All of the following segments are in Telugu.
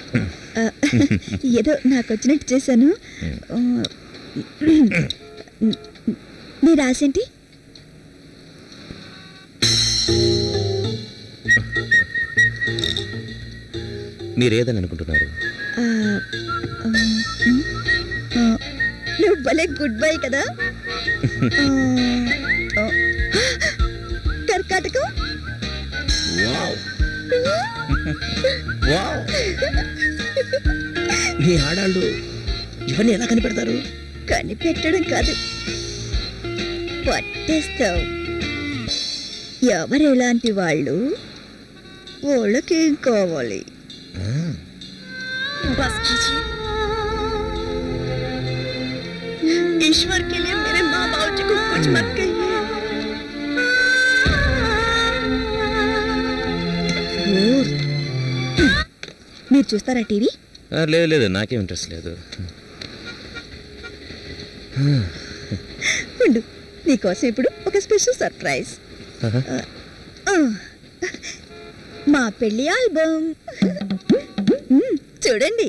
ఆ, ఏదో నాకు వచ్చినట్టు చేశాను ఆ, నీ రాసేంటి మీరేదని అనుకుంటున్నారు ఆ, ఆ, ఉమ్, ఆ, నువ్వు భలే గుడ్ బై కదా ఆ, ఆ, కర్కాటకం వావ్ వావ్ మీ ఆడాళ్ళు ఇవన్నీ ఎలా కనిపెడతారు కనిపెట్టడం కాదు పట్టేస్తావు ఎవరు ఎలాంటి వాళ్ళు వాళ్ళకేం కావాలి बस कीजिए ईश्वर के लिए मेरे माँ बाप जी को कुछ मत कहिए ఓ. మీరు చూస్తారా టీవీ ఆ, లేదు లేదు నాకేం ఇంట్రెస్ట్ లేదు ఉండు నీకోసం ఇప్పుడు ఒక స్పెషల్ సర్ప్రైజ్ ఆహా. ఆ. మా పెళ్లి ఆల్బమ్ మ్మ్, చూడండి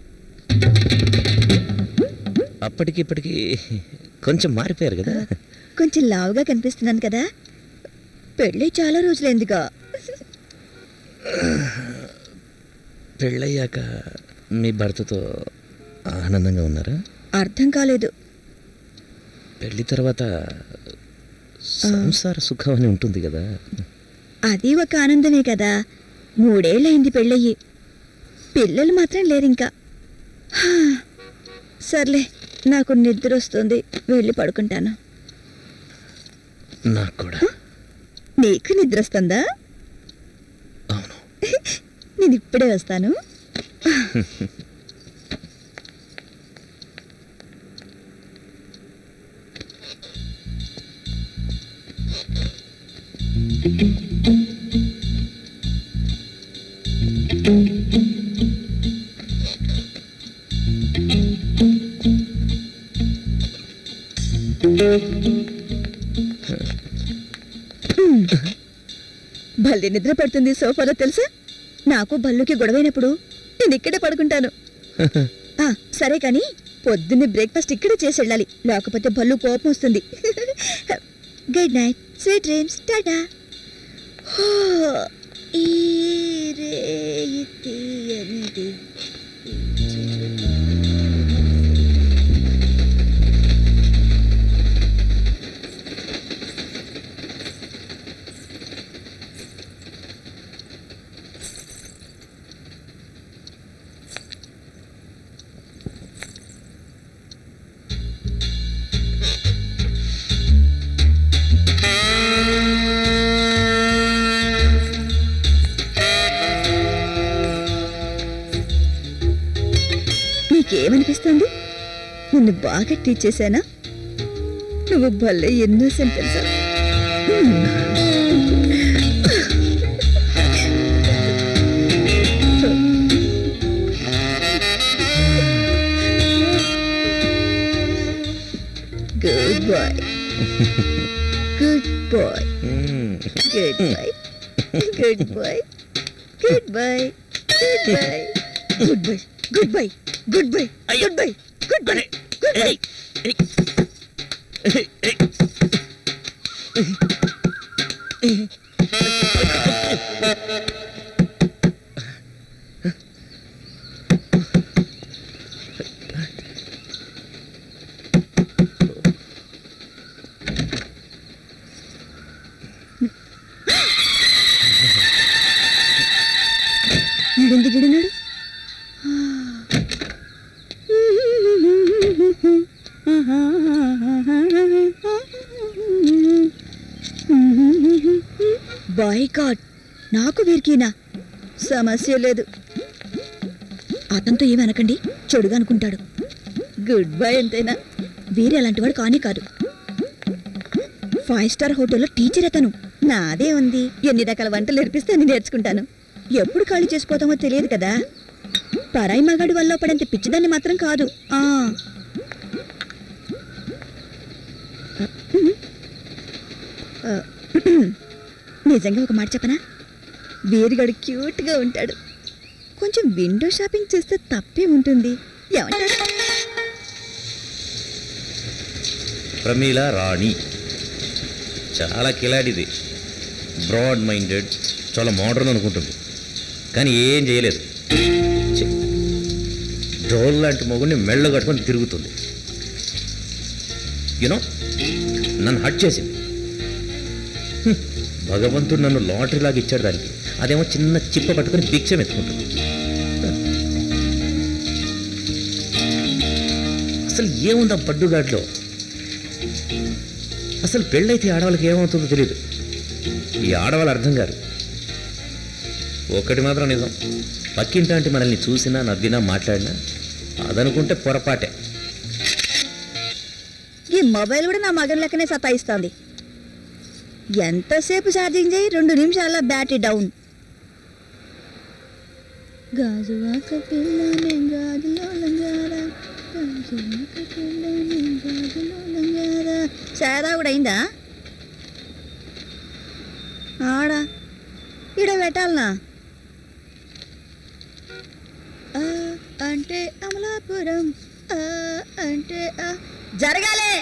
అప్పటికి ఇప్పటికి కొంచెం మారిపోయారు కదా కొంచెం లావుగా కనిపిస్తున్నాను కదా పెళ్ళి చాలా రోజులైందిగా పెళ్ళయ్యాక మీ భర్తతో ఆనందంగా ఉన్నారా అర్థం కాలేదు పెళ్లి తర్వాత సంసార సుఖం అని ఉంటుంది కదా అది ఒక ఆనందమే కదా మూడేళ్ళయింది పెళ్ళయ్యి పిల్లలు మాత్రం లేరు ఇంకా హా, సర్లే నాకు నిద్ర వస్తుంది వెళ్ళి పడుకుంటాను నాకు కూడా నీకు నిద్ర వస్తుందా అవును నేను ఇప్పుడే వస్తాను భలే నిద్ర పడుతుంది సోఫాలో తెలుసా నాకు బల్లుకి గొడవైనప్పుడు నేను ఇక్కడే పడుకుంటాను ఆ, సరే కానీ పొద్దున్నే బ్రేక్ఫాస్ట్ ఇక్కడే చేసి వెళ్ళాలి లేకపోతే బల్లు కోపం వస్తుంది good night sweet dreams tata హో, ఈ రేయి తీయనిది. నీకేమనిపిస్తుంది నిన్ను బాగా టీచ్ చేశానా నువ్వు భలే ఇన్నోసెంట్ తెలుసా గుడ్ బాయ్ గుడ్ బాయ్ మ్మ్. Good boy good boy good boy good boy good boy good boy good boy good boy good boy good boy ఈడెందుకు ఈడున్నాడు బాయ్ గాడ్ నాకు వీరికినా సమస్య లేదు అతనితో ఏమి అనకండి చెడుగా అనుకుంటాడు గుడ్ బై ఎంతైనా వీరు అలాంటి వాడు కానీ కాదు ఫైవ్ స్టార్ హోటల్లో టీచర్ అతను నాదే ఉంది ఎన్ని రకాల వంటలు నేర్పిస్తే అన్ని నేర్చుకుంటాను ఎప్పుడు ఖాళీ చేసిపోతామో తెలియదు కదా పరాయి మగాడి వల్ల పడంత పిచ్చిదాన్ని మాత్రం కాదు ఆ ఆ, నిజంగా ఒక మాట చెప్పనా వీరుగాడు క్యూట్గా ఉంటాడు కొంచెం విండో షాపింగ్ చేస్తే తప్పే ఉంటుంది ఏమంటారు ప్రమీల రాణి చాలా కిలాడిది బ్రాడ్ మైండెడ్ చాలా మోడర్న్ అనుకుంటుంది కానీ ఏం చేయలేదు ఛీ. డోల్ లాంటి మొగుడిని మెళ్ళ కట్టుకొని తిరుగుతుంది యునో నన్ను హట్ చేసింది హ్మ్. భగవంతుడు నన్ను లాటరీలాగా ఇచ్చాడు దానికి అదేమో చిన్న చిప్ప పట్టుకొని భిక్షం ఎత్తుకుంటుంది అసలు ఏముంది ఆ పడ్డుగాడిలో అసలు పెళ్ళైతే ఆడవాళ్ళకి ఏమవుతుందో తెలియదు ఈ ఆడవాళ్ళు అర్థం కాదు ఒకటి మాత్రం నిజం పక్కింటాంటి మనల్ని చూసినా నవ్వినా మాట్లాడినా అదనుకుంటే పొరపాటే ఈ మొబైల్ కూడా నా మగన్ లెక్కనే సతాయిస్తోంది ఎంతసేపు ఛార్జింగ్ చేయి రెండు నిమిషాల బ్యాటరీ డౌన్ గాజువాక పిల్లనే గాజులో లంగారా గాజువాక పిల్లనే గాజులో లంగారా సారా కూడా అయిందా ఆడా ఈడ పెట్టాలనా ఆ అంటే అమలాపురం ఆ అంటే ఆ జరగాలే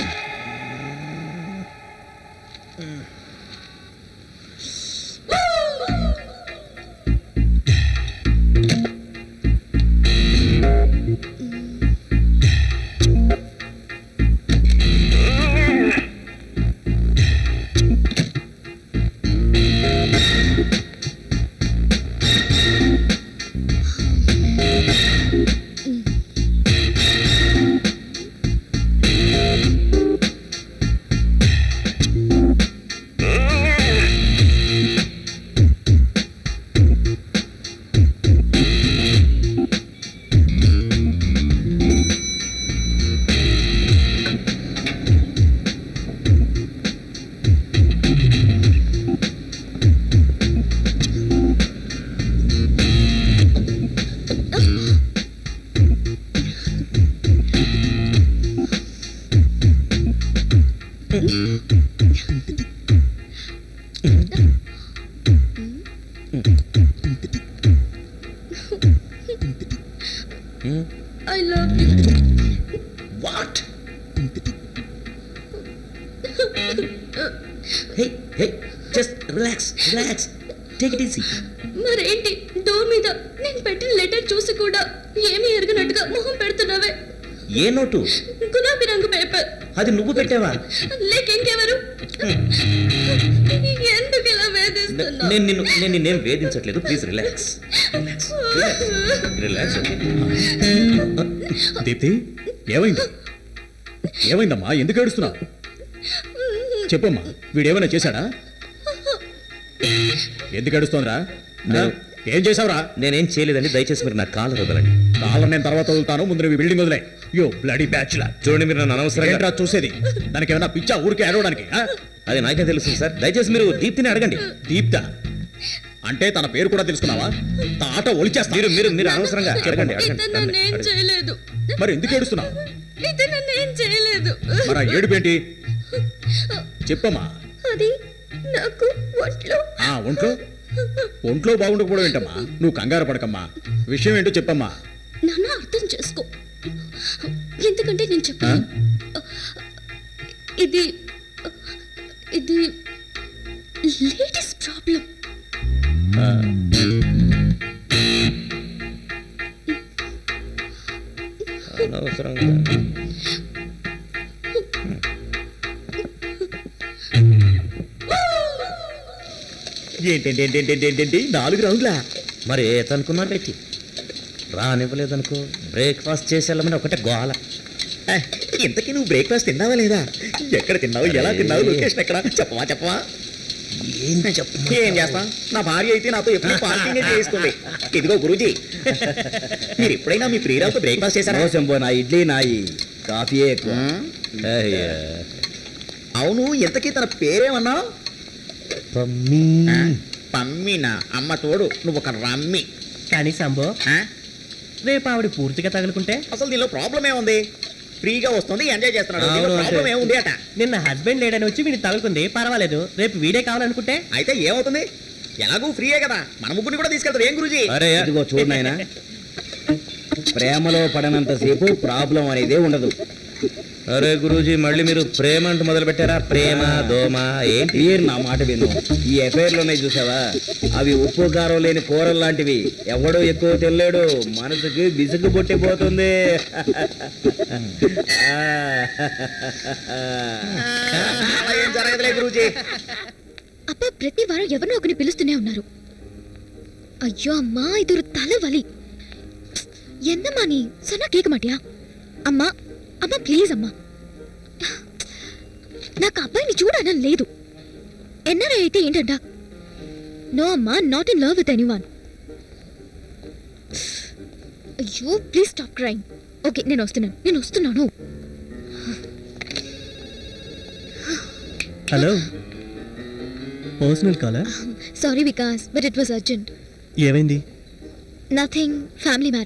I love you what hey hey just relax relax take it easy మరేంటి డోర్ మీద నేను పెట్టిన లెటర్ చూసి కూడా ఏమీ ఎరగనట్టుగా మొహం పెడుతున్నావే ఏ నోటు గులాబీ రంగు పేపర్ అది నువ్వు పెట్టావా లేక ఇంకెవరు ఎందుకు ఇలా వేధిస్తున్నావు నేను నిన్ను నేను నిన్నేం వేధించట్లేదు please relax relax relax okay Deepti ఏమైంది ఏమైందమ్మా ఎందుకు ఏడుస్తున్నావు చెప్పమ్మా వీడేమైనా చేశాడా ఎందుకు ఏడుస్తోందిరా నేను- ఏం చేసావురా నేనేం చేయలేదండి దయచేసి మీరు నా కాలు వదలండి కాలం నేను తర్వాత వదులుతాను ముందు నువ్వు ఈ బిల్డింగ్ వదిలే యో బ్లడీ బ్యాచ్లా చూడండి మీరు నన్ను అనవసరంగా ఏంట్రా చూసేది దానికి ఏమైనా పిచ్చా ఊరికే ఏడవడానికి ఆ? అది నాకే తెలుసు సార్ దయచేసి మీరు దీప్తిని అడగండి దీప్త అంటే తన పేరు కూడా తెలుసుకున్నావా తాట ఒలిచేస్తా మీరు మీరు మీరు అనవసరంగా అడగండి అడగండి ఇతను నన్ను ఏం అడగండి. చేయలేదు మరి ఎందుకు ఏడుస్తున్నావు ఇతను నన్ను ఏం చేయలేదు మరి ఆ ఏడుపేంటి చెప్పమ్మా అది నాకు ఒంట్లో ఆ ఒంట్లో ఒంట్లో బాగుండకపోవడం ఏంటమ్మా నువ్వు కంగారు పడకమ్మా విషయం ఏంటో చెప్పమ్మా నన్ను అర్థం చేసుకో ఎందుకంటే నేను ఆ? చెప్పాను ఇది ఇది లేడీస్ ప్రాబ్లం అనవసరంగా ఏంటండి ఏంటండి ఏంటండి నాలుగు రౌండ్లా మరి ఏతనుకున్నా పెట్టి రానివ్వలేదనుకో బ్రేక్ఫాస్ట్ చేసి వెళ్ళమని ఒకటే గోల ఇంతకీ నువ్వు బ్రేక్ఫాస్ట్ తిన్నావా లేదా ఎక్కడ తిన్నావు ఎలా తిన్నావు అరే. లొకేషన్ ఎక్కడ చెప్పవా చెప్పవా ఏం చెప్పు ఏం చేస్తా నా భార్య అయితే నాతో ఎప్పుడు పార్కింగ్ చేయిస్తుంది ఇదిగో గురూజీ మీరు ఎప్పుడైనా మీ ప్రియురాలతో బ్రేక్ఫాస్ట్ చేశారా శంభో నా ఇడ్లీ నాయి కాఫీయే ఎక్కువ అయ్యా. అవును ఇంతకీ తన పేరేమన్నావు పమ్మీ. పమ్మినా అమ్మ తోడు నువ్వు ఒక రమ్మి కానీ సంభో ఆ? రేపు ఆవిడ పూర్తిగా తగులుకుంటే అసలు దీనిలో ప్రాబ్లం ఏముంది ఫ్రీగా వస్తుంది ఎంజాయ్ చేస్తున్నాడు దీనిలో అవును, ప్రాబ్లం అంతే. ఏముంది అట నిన్న హస్బెండ్ లేడని వచ్చి వీడిని తగులుకుంది పర్వాలేదు రేపు వీడే కావాలనుకుంటే అయితే ఏమవుతుంది ఎలాగూ ఫ్రీయే కదా మన ముగ్గురిని కూడా తీసుకెళ్తారు ఏం గురుజీ అరే ఇదిగో చూడు నాయనా ప్రేమలో పడనంతసేపు ప్రాబ్లం అనేదే ఉండదు అరే గురూజీ మళ్ళీ మీరు ప్రేమ అంటూ మొదలు పెట్టారా ప్రేమ దోమ ఏంటి మీరు నా మాట విను ఈ ఎఫ్ఐఆర్లు ఉన్నాయి చూసావా అవి ఉప్పు కారం లేని కూరలు లాంటివి ఎవడో ఎక్కువ తెల్లాడు మనసుకి విసుగు పుట్టిపోతుంది అలా ఏం జరగదులే గురూజీ అబ్బా ప్రతి వారం ఎవరినో ఒకరిని పిలుస్తూనే ఉన్నారు అయ్యో అమ్మా ఇదొரு తలవలి என்னம்மா நீ சொன்னா கேட்க மாட்டியா అమ్మా అమ్మా ప్లీజ్ అమ్మా నాకు అబ్బాయిని చూడాలని లేదు ఎన్ఆర్ఐ అయితే ఏంటంట నో అమ్మా not in love with anyone అయ్యో ప్లీజ్ స్టాప్ క్రైమ్ ఓకే నేను వస్తున్నాను నేను వస్తున్నాను హలో పర్సనల్ కాలా sorry Vikas but it was urgent ఏమైంది నథింగ్ ఫ్యామిలీ మ్యాటర్